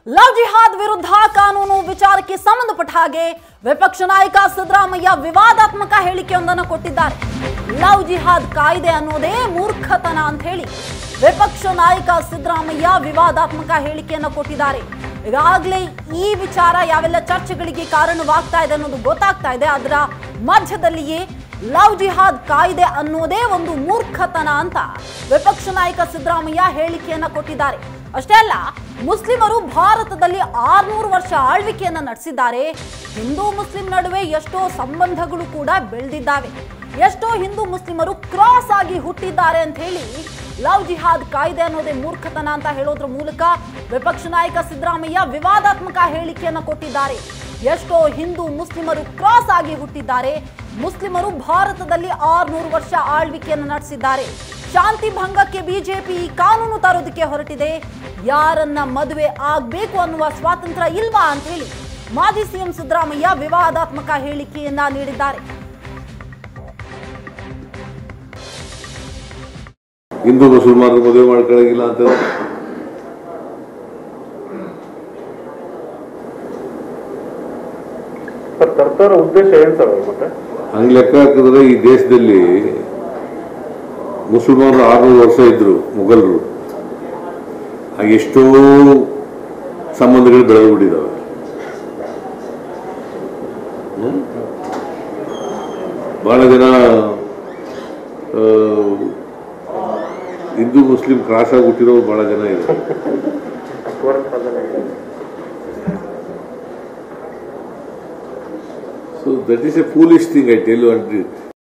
Love ಜಿಹಾದ್ ವಿರುದ್ಧ ಕಾನೂನು ವಿಚಾರಕ್ಕೆ ಸಂಬಂಧಪಟ್ಟ ಹಾಗೆ ವಿಪಕ್ಷ ನಾಯಕ ಸಿದ್ದರಾಮಯ್ಯ ವಿವಾದಾತ್ಮಕ ಹೇಳಿಕೆಯೊಂದನ್ನು ಕೊಟ್ಟಿದ್ದಾರೆ ಲವ್ ಜಿಹಾದ್ ಕಾಯ್ದೆ ಅನ್ನೋದೇ ಮೂರ್ಖತನ ಅಂತ ಹೇಳಿ ವಿಪಕ್ಷ ನಾಯಕ ಸಿದ್ದರಾಮಯ್ಯ ವಿವಾದಾತ್ಮಕ ಹೇಳಿಕೆಯನ್ನು ಕೊಟ್ಟಿದ್ದಾರೆ ಈಗಾಗಲೇ ಈ ವಿಚಾರ ಯಾವೆಲ್ಲ ಚರ್ಚೆಗಳಿಗೆ ಕಾರಣವಾಗ್ತಾ ಇದೆ ಅನ್ನೋದು ಗೊತ್ತಾಗ್ತಾ ಇದೆ ಅದರ ಮಧ್ಯದಲ್ಲಿಯೇ ಲವ್ ಜಿಹಾದ್ ಕಾಯ್ದೆ ಅನ್ನೋದೇ ಒಂದು ಮೂರ್ಖತನ ಅಂತ ವಿಪಕ್ಷ ನಾಯಕ ಸಿದ್ದರಾಮಯ್ಯ ಹೇಳಿಕೆಯನ್ನ ಕೊಟ್ಟಿದ್ದಾರೆ ಅಷ್ಟೇ ಅಲ್ಲ ಮುಸ್ಲಿಮರು ಭಾರತದಲ್ಲಿ ಆರ್ನೂರು ವರ್ಷ ಆಳ್ವಿಕೆಯನ್ನ ನಡೆಸಿದ್ದಾರೆ ಹಿಂದೂ ಮುಸ್ಲಿಂ ನಡುವೆ ಎಷ್ಟೋ ಸಂಬಂಧಗಳು ಕೂಡ ಬೆಳೆದಿದ್ದಾವೆ ಎಷ್ಟೋ ಹಿಂದೂ ಮುಸ್ಲಿಮರು ಕ್ರಾಸ್ ಆಗಿ ಹುಟ್ಟಿದ್ದಾರೆ ಅಂತ ಹೇಳಿ ಲವ್ ಜಿಹಾದ್ ಕಾಯ್ದೆ ಅನ್ನೋದೇ ಮೂರ್ಖತನ ಅಂತ ಹೇಳೋದ್ರ ಮೂಲಕ ವಿಪಕ್ಷ ನಾಯಕ ಸಿದ್ದರಾಮಯ್ಯ ವಿವಾದಾತ್ಮಕ ಹೇಳಿಕೆಯನ್ನ ಕೊಟ್ಟಿದ್ದಾರೆ ಎಷ್ಟೋ ಹಿಂದೂ ಮುಸ್ಲಿಮರು ಕ್ರಾಸ್ ಆಗಿ ಹುಟ್ಟಿದ್ದಾರೆ ಮುಸ್ಲಿಮರು ಭಾರತದಲ್ಲಿ ಆರ್ನೂರು ವರ್ಷ ಆಳ್ವಿಕೆಯನ್ನು ನಡೆಸಿದ್ದಾರೆ ಶಾಂತಿ ಭಂಗಕ್ಕೆ ಬಿಜೆಪಿ ಈ ಕಾನೂನು ತರೋದಕ್ಕೆ ಹೊರಟಿದೆ ಯಾರನ್ನ ಮದುವೆ ಆಗ್ಬೇಕು ಅನ್ನುವ ಸ್ವಾತಂತ್ರ್ಯ ಇಲ್ವಾ ಅಂತ ಹೇಳಿ ಮಾಜಿ ಸಿಎಂ ಸಿದ್ದರಾಮಯ್ಯ ವಿವಾದಾತ್ಮಕ ಹೇಳಿಕೆಯನ್ನ ನೀಡಿದ್ದಾರೆ ಹಿಂದೂ ಮುಸಲ್ಮಾನರು ಮದುವೆ ಮಾಡ್ಕೊಳ್ಳೋಗಿಲ್ಲ ಅಂತ ಸರ್ ತರ್ತಾರ ಉದ್ದೇಶ ಏನ್ ಸರ್ ಅವ್ರು ಮತ್ತೆ ಹಂಗ್ ಲೆಕ್ಕ ಹಾಕಿದ್ರೆ ಈ ದೇಶದಲ್ಲಿ ಮುಸಲ್ಮಾನರು ಆರ್ನೂರು ವರ್ಷ ಇದ್ರು ಮುಘಲರು ಹಾಗೆ ಎಷ್ಟೋ ಸಂಬಂಧಗಳು ಬೆಳೆದ್ಬಿಟ್ಟಿದ್ದಾವೆ ಹ್ಮ್? ಬಹಳ ಜನ ಆ, ಹಿಂದೂ ಮುಸ್ಲಿಂ ಕ್ರಾಸ್ ಆಗಿ ಹುಟ್ಟಿರೋರು ಬಹಳ ಜನ ಇದ್ದಾರೆ ಅಕ್ಬರ್ ಕಾಲದಲ್ಲಿ so that is a foolish thing I tell and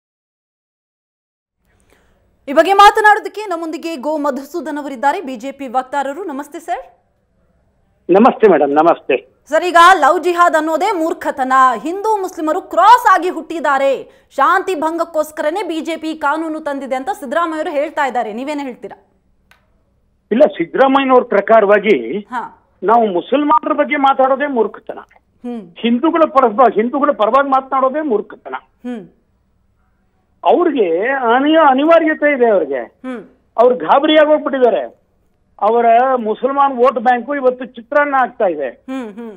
ಈ ಬಗ್ಗೆ ಮಾತನಾಡೋದಕ್ಕೆ ನಮ್ಮೊಂದಿಗೆ ಗೋ ಮಧುಸೂದನ್ ಅವರಿದ್ದಾರೆ ಬಿಜೆಪಿ ವಕ್ತಾರರು ನಮಸ್ತೆ ಸರ್ ನಮಸ್ತೆ ಮೇಡಮ್ ನಮಸ್ತೆ ಸರ್ ಈಗ ಲವ್ ಜಿಹಾದ್ ಅನ್ನೋದೇ ಮೂರ್ಖತನ ಹಿಂದೂ ಮುಸ್ಲಿಮರು ಕ್ರಾಸ್ ಆಗಿ ಹುಟ್ಟಿದ್ದಾರೆ ಶಾಂತಿ ಭಂಗಕ್ಕೋಸ್ಕರನೇ ಬಿಜೆಪಿ ಕಾನೂನು ತಂದಿದೆ ಅಂತ ಸಿದ್ದರಾಮಯ್ಯ ಅವರು ಹೇಳ್ತಾ ಇದ್ದಾರೆ ನೀವೇನು ಹೇಳ್ತೀರಾ ಇಲ್ಲ ಸಿದ್ದರಾಮಯ್ಯನವ್ರ ಪ್ರಕಾರವಾಗಿ ಹಾ ನಾವು ಮುಸಲ್ಮಾನರ ಬಗ್ಗೆ ಮಾತಾಡೋದೇ ಮೂರ್ಖತನ ಹ್ಮ್ ಹಿಂದೂಗಳ ಪರ ಹಿಂದೂಗಳ ಪರವಾಗಿ ಮಾತನಾಡೋದೇ ಮೂರ್ಖತನ ಹ್ಮ್ ಅವ್ರಿಗೆ ಅನಿಯ ಅನಿವಾರ್ಯತೆ ಇದೆ ಅವ್ರಿಗೆ ಹ್ಮ್ ಅವ್ರು ಗಾಬರಿಯಾಗಿ ಹೋಗ್ಬಿಟ್ಟಿದ್ದಾರೆ ಅವರ ಮುಸಲ್ಮಾನ್ ವೋಟ್ ಬ್ಯಾಂಕು ಇವತ್ತು ಚಿತ್ರಾನ್ನ ಆಗ್ತಾ ಇದೆ ಹ್ಮ್ ಹ್ಮ್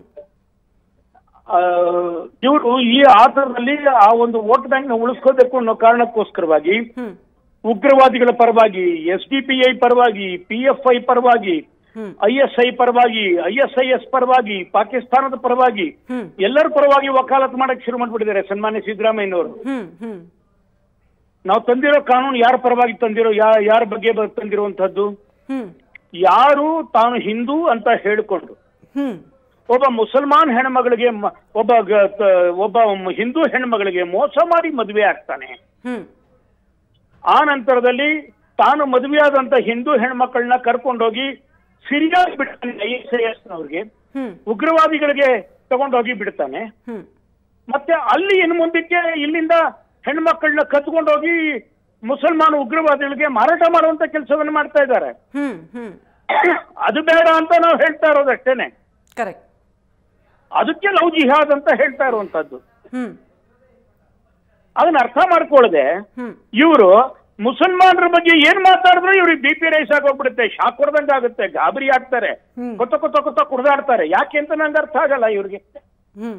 ಇವರು ಈ ಆತರದಲ್ಲಿ ಆ ಒಂದು ವೋಟ್ ಬ್ಯಾಂಕ್ ನ ಉಳಿಸ್ಕೋಬೇಕು ಅನ್ನೋ ಕಾರಣಕ್ಕೋಸ್ಕರವಾಗಿ ಹ್ಮ್ ಉಗ್ರವಾದಿಗಳ ಪರವಾಗಿ ಎಸ್ ಡಿ ಪಿ ಐ ಪರವಾಗಿ ಪಿ ಎಫ್ ಐ ಪರವಾಗಿ ಹ್ಮ್. ಐ ಎಸ್ ಐ ಪರವಾಗಿ ಐ ಎಸ್ ಐ ಎಸ್ ಪರವಾಗಿ ಪಾಕಿಸ್ತಾನದ ಪರವಾಗಿ ಹ್ಮ್. ಎಲ್ಲರ ಪರವಾಗಿ ವಕಾಲತ್ ಮಾಡಕ್ ಶುರು ಮಾಡ್ಬಿಟ್ಟಿದ್ದಾರೆ ಸನ್ಮಾನ್ಯ ಸಿದ್ದರಾಮಯ್ಯನವರು ಹ್ಮ್ ಹ್ಮ್ ನಾವು ತಂದಿರೋ ಕಾನೂನು ಯಾರ ಪರವಾಗಿ ತಂದಿರೋ ಯಾ ಯಾರ ಬಗ್ಗೆ ಬ- ತಂದಿರುವಂತಹದ್ದು ಹ್ಮ್ ಯಾರು ತಾನು ಹಿಂದೂ ಅಂತ ಹೇಳಿಕೊಂಡು ಹ್ಮ್ ಒಬ್ಬ ಮುಸಲ್ಮಾನ್ ಹೆಣ್ಮಗಳಿಗೆ ಮ- ಒಬ್ಬ ಗ- ತ- ಒಬ್ಬ ಮ್- ಹಿಂದೂ ಹೆಣ್ಮಗಳಿಗೆ ಮೋಸ ಮಾಡಿ ಮದುವೆ ಆಗ್ತಾನೆ ಹ್ಮ್ ಆ ನಂತರದಲ್ಲಿ ತಾನು ಮದುವೆಯಾದಂತ ಹಿಂದೂ ಹೆಣ್ಮಕ್ಳನ್ನ ಕರ್ಕೊಂಡೋಗಿ ಸಿರಿಯಾಗಿ ಬಿಡ್ತಾನೆ ಐ ಎಸ್ ಐ ಎಸ್ ನವ್ರಿಗೆ ಹ್ಮ್ ಉಗ್ರವಾದಿಗಳಿಗೆ ತಗೊಂಡೋಗಿ ಬಿಡ್ತಾನೆ ಹ್ಮ್ ಮತ್ತೆ ಅಲ್ಲಿ ಇನ್ನು ಮುಂದಕ್ಕೆ ಇಲ್ಲಿಂದ ಹೆಣ್ಮಕ್ಳನ್ನ ಕತ್ಕೊಂಡೋಗಿ ಮುಸಲ್ಮಾನ ಉಗ್ರವಾದಿಗಳಿಗೆ ಮಾರಾಟ ಮಾಡುವಂತ ಕೆಲಸವನ್ನು ಮಾಡ್ತಾ ಇದ್ದಾರೆ ಹ್ಮ್ ಹ್ಮ್ ಅದು ಬೇಡ ಅಂತ ನಾವು ಹೇಳ್ತಾ ಇರೋದಷ್ಟೇನೆ ಕರೆಕ್ಟ್ ಅದಕ್ಕೆ ಲವ್ ಜಿಹಾದ್ ಅಂತ ಹೇಳ್ತಾ ಇರುವಂತದ್ದು ಹ್ಮ್ ಅದನ್ನ ಅರ್ಥ ಮಾಡ್ಕೊಳ್ಳದೆ ಹ್ಮ್ ಇವರು ಮುಸಲ್ಮಾನರ ಬಗ್ಗೆ ಏನ್ ಮಾತಾಡಿದ್ರು ಇವ್ರಿಗೆ ಬಿ ಪಿ ರೈಸ್ ಆಗೋಗ್ಬಿಡುತ್ತೆ ಶಾಕ್ ಹೊಡೆದಂಗ ಆಗುತ್ತೆ ಗಾಬರಿ ಆಗ್ತಾರೆ ಹ್ಮ್. ಕೊತ್ತ ಕೊತ್ತ ಕೊತ್ತ ಕುಡ್ದಾಡ್ತಾರೆ ಯಾಕೆ ಅಂತ ನಂಗೆ ಅರ್ಥ ಆಗಲ್ಲ ಇವ್ರಿಗೆ ಹ್ಮ್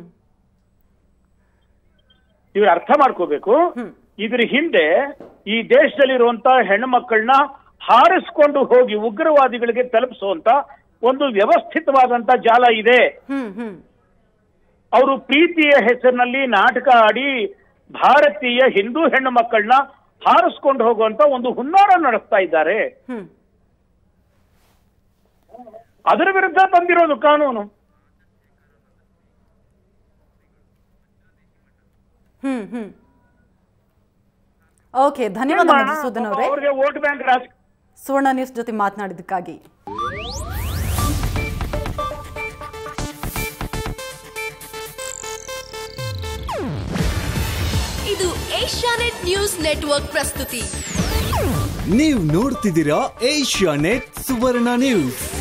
ಇವ್ರು ಅರ್ಥ ಮಾಡ್ಕೋಬೇಕು ಹ್ಮ್. ಇದ್ರ ಹಿಂದೆ ಈ ದೇಶದಲ್ಲಿರುವಂತ ಹೆಣ್ಮಕ್ಳನ್ನ ಹಾರಿಸ್ಕೊಂಡು ಹೋಗಿ ಉಗ್ರವಾದಿಗಳಿಗೆ ತಲುಪಿಸುವಂತ ಒಂದು ವ್ಯವಸ್ಥಿತವಾದಂತ ಜಾಲ ಇದೆ ಹ್ಮ್ ಹ್ಮ್ ಅವರು ಪ್ರೀತಿಯ ಹೆಸರಿನಲ್ಲಿ ನಾಟಕ ಆಡಿ ಭಾರತೀಯ ಹಿಂದೂ ಹೆಣ್ಣು ಮಕ್ಕಳನ್ನ ಹಾರಿಸ್ಕೊಂಡು ಹೋಗುವಂತ ಒಂದು ಹುನ್ನಾರ ನಡೆಸ್ತಾ ಇದ್ದಾರೆ ಹ್ಮ್ ಅದರ ವಿರುದ್ಧ ಬಂದಿರೋದು ಕಾನೂನು ಹ್ಮ್ ಹ್ಮ್ ಓಕೆ ಧನ್ಯವಾದ ಮಧುಸೂದನ್ ಅವರೇ ಅವ್ರಿಗೆ ವೋಟ್ ಬ್ಯಾಂಕ್ ರಾಜ ಸುವರ್ಣ ನ್ಯೂಸ್ ಜೊತೆ ಮಾತನಾಡಿದ್ದಕ್ಕಾಗಿ ಇದು ಏಷ್ಯಾನೆಟ್ ನ್ಯೂಸ್ ನೆಟ್ವರ್ಕ್ ಪ್ರಸ್ತುತಿ ನೀವು ನೋಡ್ತಿದ್ದೀರಾ ಏಷ್ಯಾ ನೆಟ್ ಸುವರ್ಣ ನ್ಯೂಸ್